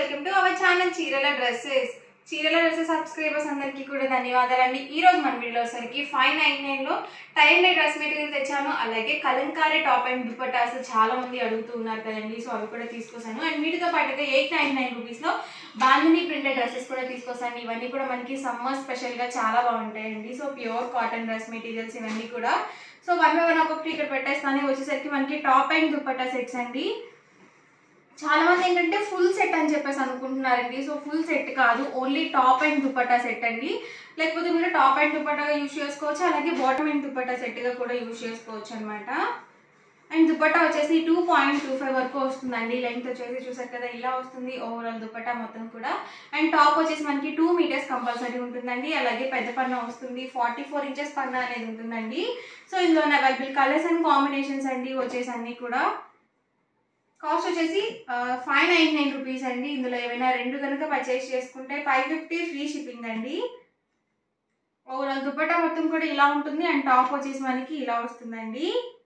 welcome to our channel చీరల dresses చీరల dresses subscribers అందరికీ కూడా ధన్యవాదాలండి ఈ రోజు మన వీడియో సరికి ఫైవ్ నైన్ నైన్ లో టైం డే డ్రెస్ మెటీరియల్ తెచ్చాను అలాగే కలంకారీ టాప్ అండ్ దుపట్టాస్ చాలా మంది అడుగుతూ ఉన్నారు కదండి సో అవి కూడా తీసుకొస్తాను అండ్ వీటితో పాటుగా ఎయిట్ నైన్ నైన్ రూపీస్ లో బాందిని ప్రింటెడ్ డ్రెస్సెస్ కూడా తీసుకొస్తాను ఇవన్నీ కూడా మనకి సమ్మర్ స్పెషల్ గా చాలా బాగుంటాయండి so pure cotton dress materials ఇవన్నీ కూడా సో వన్ బై వన్ ఒక్కొక్కటి ఇక్కడ పెట్టేస్తాను వచ్చేసరికి మనకి టాప్ అండ్ దుపట్టా సెట్స్ అండి చాలా మంది ఏంటంటే ఫుల్ సెట్ అని చెప్పేసి అనుకుంటున్నారండి సో ఫుల్ సెట్ కాదు only top and dupatta set అండి లేకపోతే మీరు టాప్ అండ్ దుపట్టాగా యూజ్ చేసుకోవచ్చు అలాగే బాటమ్ అండ్ దుపట్టా సెట్గా కూడా యూజ్ చేసుకోవచ్చు అనమాట అండ్ దుపట్టా వచ్చేసి టూ పాయింట్ టూ ఫైవ్ వరకు వస్తుందండి లెంత్ వచ్చేసి చూసారు కదా ఇలా వస్తుంది ఓవరాల్ దుపట్టా మొత్తం కూడా అండ్ టాప్ వచ్చేసి మనకి టూ మీటర్స్ కంపల్సరీ ఉంటుందండి అలాగే పెద్ద పన్న వస్తుంది ఫార్టీ ఫోర్ ఇంచెస్ పన్న అనేది ఉంటుందండి సో ఇందులో అవైలబుల్ కలర్స్ అండ్ కాంబినేషన్స్ అండి వచ్చేసి అన్నీ కూడా కాస్ట్ వచ్చేసి ఫైవ్ నైన్ నైన్ రూపీస్ అండి ఇందులో ఏమైనా రెండు కనుక పర్చేస్ చేసుకుంటే ఫైవ్ ఫిఫ్టీ ఫ్రీ షిప్పింగ్ అండి ఓవరాల్ దుపట్టా మొత్తం కూడా ఇలా ఉంటుంది అండ్ టాప్ వచ్చేసి మనకి ఇలా వస్తుందండి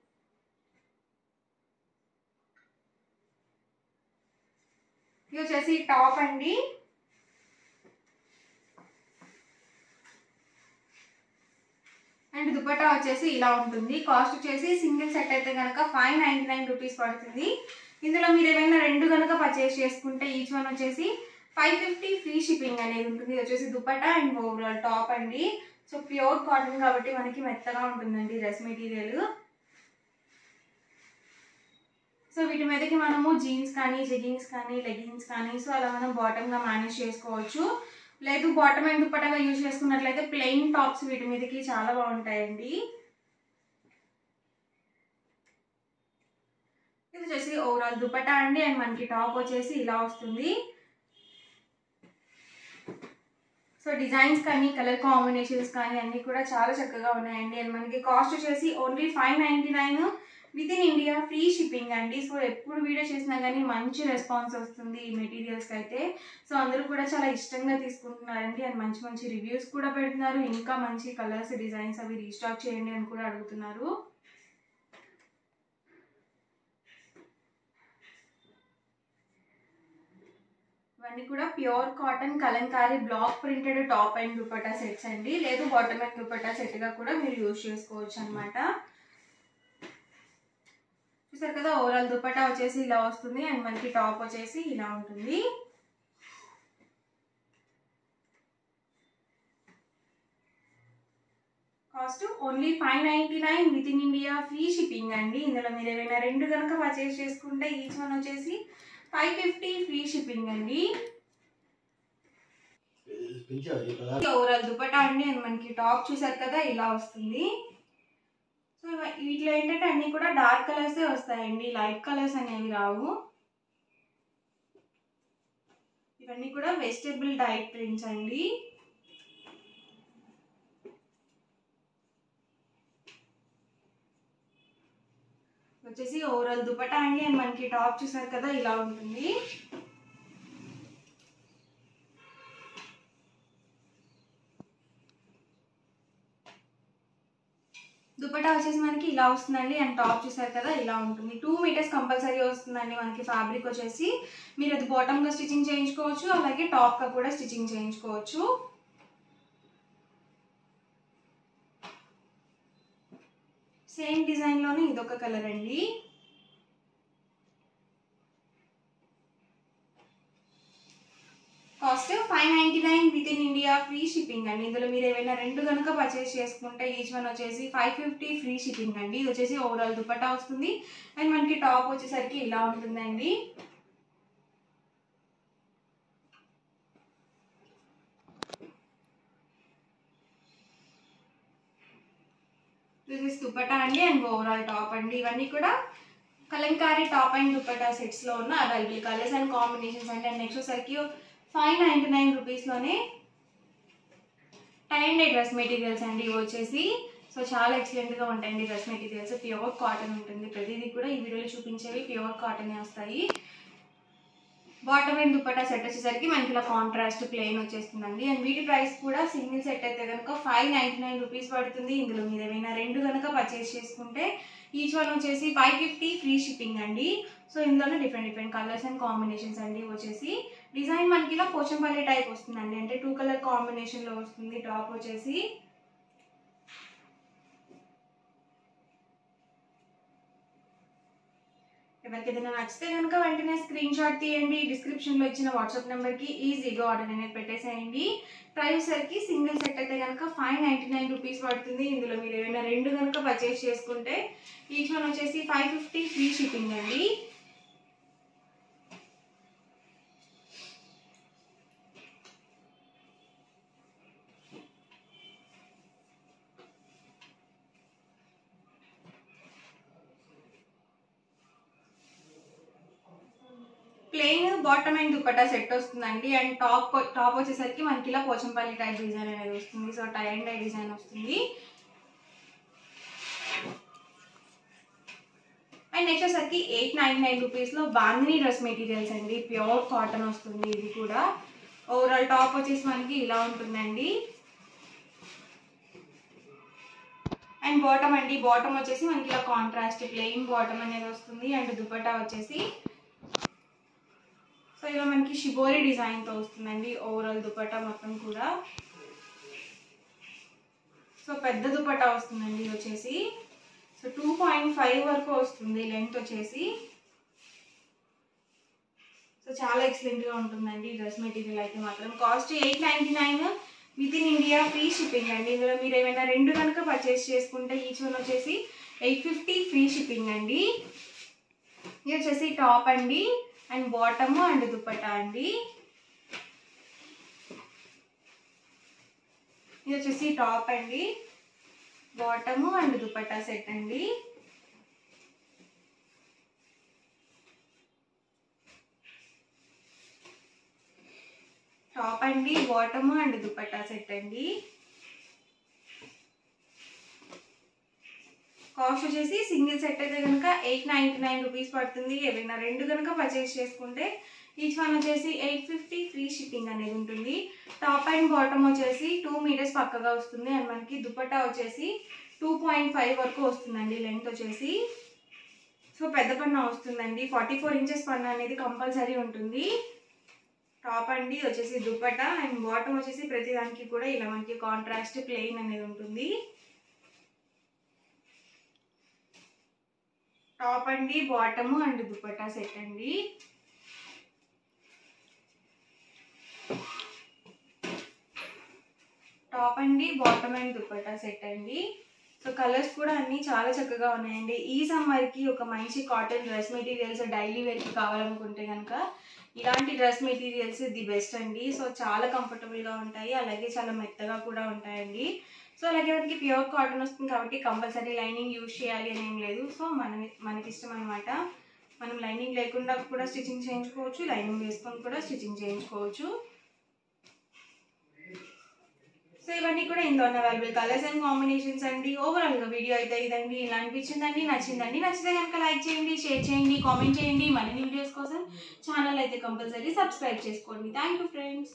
ఇది వచ్చేసి టాప్ అండి అండ్ దుపట్టా వచ్చేసి ఇలా ఉంటుంది కాస్ట్ వచ్చేసి సింగిల్ సెట్ అయితే కనుక ఫైవ్ నైంటీ నైన్ రూపీస్ పడుతుంది ఇందులో మీరు ఏమైనా రెండు కనుక పర్చేస్ చేసుకుంటే ఈచ్ వన్ వచ్చేసి ఫైవ్ ఫిఫ్టీ ఫ్రీ షిప్పింగ్ అనేది ఉంటుంది ఇది వచ్చేసి దుపట్టా అండ్ ఓవరాల్ టాప్ అండి సో ప్యూర్ కాటన్ కాబట్టి మనకి మెత్తగా ఉంటుందండి డ్రెస్ మెటీరియల్ సో వీటి మీదకి మనము జీన్స్ కానీ జెగిన్స్ కానీ లెగిన్స్ కానీ సో అలా మనం బాటమ్గా మేనేజ్ చేసుకోవచ్చు లేదు బాటమ్ అండ్ దుప్పటగా యూజ్ చేసుకున్నట్లయితే ప్లెయిన్ టాప్స్ వీటి మీదకి చాలా బాగుంటాయండి ఇది వచ్చేసి ఓవరాల్ దుపట్టా అండి అండ్ మనకి టాప్ వచ్చేసి ఇలా వస్తుంది సో డిజైన్స్ కానీ కలర్ కాంబినేషన్స్ కానీ అన్నీ కూడా చాలా చక్కగా ఉన్నాయండి అండ్ మనకి కాస్ట్ వచ్చేసి only five ninety nine within India free shipping అండి సో ఎప్పుడు వీడియో చేసినా కానీ మంచి రెస్పాన్స్ వస్తుంది ఈ మెటీరియల్స్కి అయితే సో అందరూ కూడా చాలా ఇష్టంగా తీసుకుంటున్నారండి అండ్ మంచి మంచి రివ్యూస్ కూడా పెడుతున్నారు ఇంకా మంచి కలర్స్ డిజైన్స్ అవి రీస్టాక్ చేయండి అని కూడా అడుగుతున్నారు ఇవన్నీ కూడా pure cotton Kalamkari block printed top and dupatta sets అండి లేదు బాటమ్ అండ్ దుపట్టా సెట్గా కూడా మీరు యూజ్ చేసుకోవచ్చు అనమాట చూసారు కదా ఓవరాల్ దుపట్టా వచ్చేసి ఇలా వస్తుంది అండ్ మనకి టాప్ వచ్చేసి ఇలా ఉంటుంది cost only five ninety nine within India free shipping అండి ఇందులో మీరు ఏమైనా రెండు కనుక పర్చేస్ చేసుకుంటే ఈచ్ వన్ వచ్చేసి ఫైవ్ ఫిఫ్టీ ఫ్రీ షిప్పింగ్ అండి ఓవరాల్ దుపట్టా అండి అండ్ మనకి టాప్ చూసారు కదా ఇలా వస్తుంది సో వీటిలో ఏంటంటే అన్నీ కూడా డార్క్ కలర్సే వస్తాయండి లైట్ కలర్స్ అనేవి రావు ఇవన్నీ కూడా వెజిటబుల్ డైట్ ప్రింట్స్ అండి వచ్చేసి ఓవరాల్ దుపట్టా అండి అండ్ మనకి టాప్ చూసారు కదా ఇలా ఉంటుంది దుపట్టా వచ్చేసి మనకి ఇలా వస్తుందండి అండ్ టాప్ చూసారు కదా ఇలా ఉంటుంది టూ మీటర్స్ కంపల్సరీ వస్తుందండి మనకి ఫ్యాబ్రిక్ వచ్చేసి మీరు అది బాటమ్గా స్టిచ్చింగ్ చేయించుకోవచ్చు అలాగే టాప్గా కూడా స్టిచ్చింగ్ చేయించుకోవచ్చు సేమ్ డిజైన్లోనే ఇదొక కలర్ అండి cost five ninety nine within India free shipping అండి ఇందులో మీరు ఏమైనా రెండు కనుక పర్చేస్ చేసుకుంటే ఈచ్ వన్ వచ్చేసి ఫైవ్ ఫిఫ్టీ ఫ్రీ షిప్పింగ్ అండి ఇది వచ్చేసి ఓవరాల్ దుపట్టా వస్తుంది అండ్ మనకి టాప్ వచ్చేసరికి ఇలా ఉంటుందండి దిస్ ఇస్ దుపట్టా అండి అండ్ ఓవరాల్ టాప్ అండి ఇవన్నీ కూడా కలంకారీ టాప్ అండ్ దుపట్టా సెట్స్లో ఉన్న అవైలబుల్ కలర్స్ అండ్ కాంబినేషన్స్ అండి అండ్ నెక్స్ట్ వచ్చరికి ఫైవ్ నైంటీ నైన్ రూపీస్లోనే టైన్ డే డ్రెస్ మెటీరియల్స్ అండి ఇవి వచ్చేసి సో చాలా ఎక్సలెంట్గా ఉంటాయండి డ్రెస్ మెటీరియల్స్ ప్యూర్ కాటన్ ఉంటుంది ప్రతిదీ కూడా ఈ వీడియోలో చూపించేవి ప్యూర్ కాటనే వస్తాయి బాటమ్ అండ్ దుపట్టా సెట్ వచ్చేసరికి మనకి ఇలా కాంట్రాస్ట్ ప్లెయిన్ వచ్చేస్తుందండి అండ్ వీటి ప్రైస్ కూడా సింగిల్ సెట్ అయితే కనుక ఫైవ్ నైంటీ నైన్ రూపీస్ పడుతుంది ఇందులో మీరు ఏమైనా రెండు కనుక పర్చేస్ చేసుకుంటే ఈచ్ వన్ వచ్చేసి ఫైవ్ ఫిఫ్టీ ఫ్రీ షిప్పింగ్ అండి సో ఇందులోనే different different colours and combinations అండి వచ్చేసి డిజైన్ మనకి ఇలా పోచంపల్లి టైప్ వస్తుందండి అంటే టూ కలర్ కాంబినేషన్లో వస్తుంది టాప్ వచ్చేసి ఎవరికి ఏదైనా నచ్చితే కనుక వెంటనే స్క్రీన్ షాట్ తీయండి డిస్క్రిప్షన్లో ఇచ్చిన వాట్సాప్ నెంబర్కి ఈజీగా ఆర్డర్ అనేది పెట్టేసేయండి ప్రైస్ సరికి సింగిల్ సెట్ అయితే కనుక ఫైవ్ నైంటీ నైన్ రూపీస్ పడుతుంది ఇందులో మీరు ఏమైనా రెండు కనుక పర్చేస్ చేసుకుంటే ఈచ్ వన్ వచ్చేసి ఫైవ్ ఫిఫ్టీ ఫ్రీ షిప్పింగ్ అండి plain bottom and dupatta set వస్తుందండి అండ్ టాప్ టాప్ వచ్చేసరికి మనకి ఇలా పోచంపల్లి టైప్ డిజైన్ అనేది వస్తుంది so tie and dye design వస్తుంది అండ్ నెక్స్ట్ వచ్చేసరికి ఎయిట్ నైన్ నైన్ రూపీస్లో బాందిని డ్రెస్ మెటీరియల్స్ అండి ప్యూర్ కాటన్ వస్తుంది ఇది కూడా ఓవరాల్ టాప్ వచ్చేసి మనకి ఇలా ఉంటుందండి అండ్ బాటమ్ అండి బాటమ్ వచ్చేసి మనకి ఇలా కాంట్రాస్ట్ ప్లెయిన్ బాటమ్ అనేది వస్తుంది అండ్ దుపట్టా వచ్చేసి సో ఇలా మనకి షిబోరి డిజైన్తో వస్తుందండి ఓవరాల్ దుపట్టా మొత్తం కూడా సో పెద్ద దుపట్టా వస్తుందండి ఇది వచ్చేసి సో టూ పాయింట్ ఫైవ్ వరకు వస్తుంది లెంత్ వచ్చేసి సో చాలా ఎక్సలెంట్గా ఉంటుందండి డ్రెస్ మెటీరియల్ అయితే మాత్రం cost eight ninety nine within India free shipping అండి ఇందులో మీరు ఏమైనా రెండు కనుక పర్చేస్ చేసుకుంటే ఈచ్ వన్ వచ్చేసి ఎయిట్ ఫిఫ్టీ ఫ్రీ షిప్పింగ్ అండి ఇది వచ్చేసి టాప్ అండి అండ్ బాటమ్ అండ్ దుప్పటా అండి ఇది వచ్చేసి టాప్ అండి బాటమ్ అండ్ దుపట్టా సెట్ అండి టాప్ అండి బాటమ్ అండ్ దుపట్టా సెట్ అండి కాస్ట్ వచ్చేసి సింగిల్ సెట్ అయితే కనుక ఎయిట్ నైంటీ నైన్ రూపీస్ పడుతుంది ఏదైనా రెండు కనుక పర్చేస్ చేసుకుంటే ఈచ్ వన్ వచ్చేసి ఎయిట్ ఫిఫ్టీ ఫ్రీ షిప్పింగ్ అనేది ఉంటుంది టాప్ అండ్ బాటమ్ వచ్చేసి టూ మీటర్స్ పక్కగా వస్తుంది అండ్ మనకి దుపట్టా వచ్చేసి టూ పాయింట్ ఫైవ్ వరకు వస్తుందండి లెంత్ వచ్చేసి సో పెద్ద పన్న వస్తుందండి ఫార్టీ ఫోర్ ఇంచెస్ పన్న అనేది కంపల్సరీ ఉంటుంది టాప్ అండి వచ్చేసి దుపట్టా అండ్ బాటమ్ వచ్చేసి ప్రతి దానికి కూడా ఇలా మనకి కాంట్రాస్ట్ ప్లెయిన్ అనేది ఉంటుంది టాప్ అండి బాటమ్ అండ్ దుపట్టా సెట్ అండి టాప్ అండి బాటమ్ అండ్ దుపట్టా సెట్ అండి సో కలర్స్ కూడా అన్నీ చాలా చక్కగా ఉన్నాయండి ఈ సమ్మర్కి ఒక మంచి కాటన్ డ్రెస్ మెటీరియల్స్ డైలీ వేర్కి కావాలనుకుంటే కనుక ఇలాంటి డ్రెస్ మెటీరియల్స్ ది బెస్ట్ అండి సో చాలా కంఫర్టబుల్గా ఉంటాయి అలాగే చాలా మెత్తగా కూడా ఉంటాయండి సో అలాగే మనకి ప్యూర్ కాటన్ వస్తుంది కాబట్టి కంపల్సరీ లైనింగ్ యూజ్ చేయాలి అని ఏం లేదు సో మన మనకి ఇష్టం అనమాట మనం లైనింగ్ లేకుండా కూడా స్టిచ్చింగ్ చేయించుకోవచ్చు లైనింగ్ వేసుకొని కూడా స్టిచ్చింగ్ చేయించుకోవచ్చు సో ఇవన్నీ కూడా ఇందులో ఉన్న అవైలబుల్ కలర్స్ అండ్ కాంబినేషన్స్ అండి ఓవరాల్గా వీడియో అయితే ఇదండి ఇలా అనిపించిందండి నచ్చిందండి నచ్చితే కనుక లైక్ చేయండి షేర్ చేయండి కామెంట్ చేయండి మరిన్ని వీడియోస్ కోసం ఛానల్ అయితే కంపల్సరీ సబ్స్క్రైబ్ చేసుకోండి థ్యాంక్ యూ ఫ్రెండ్స్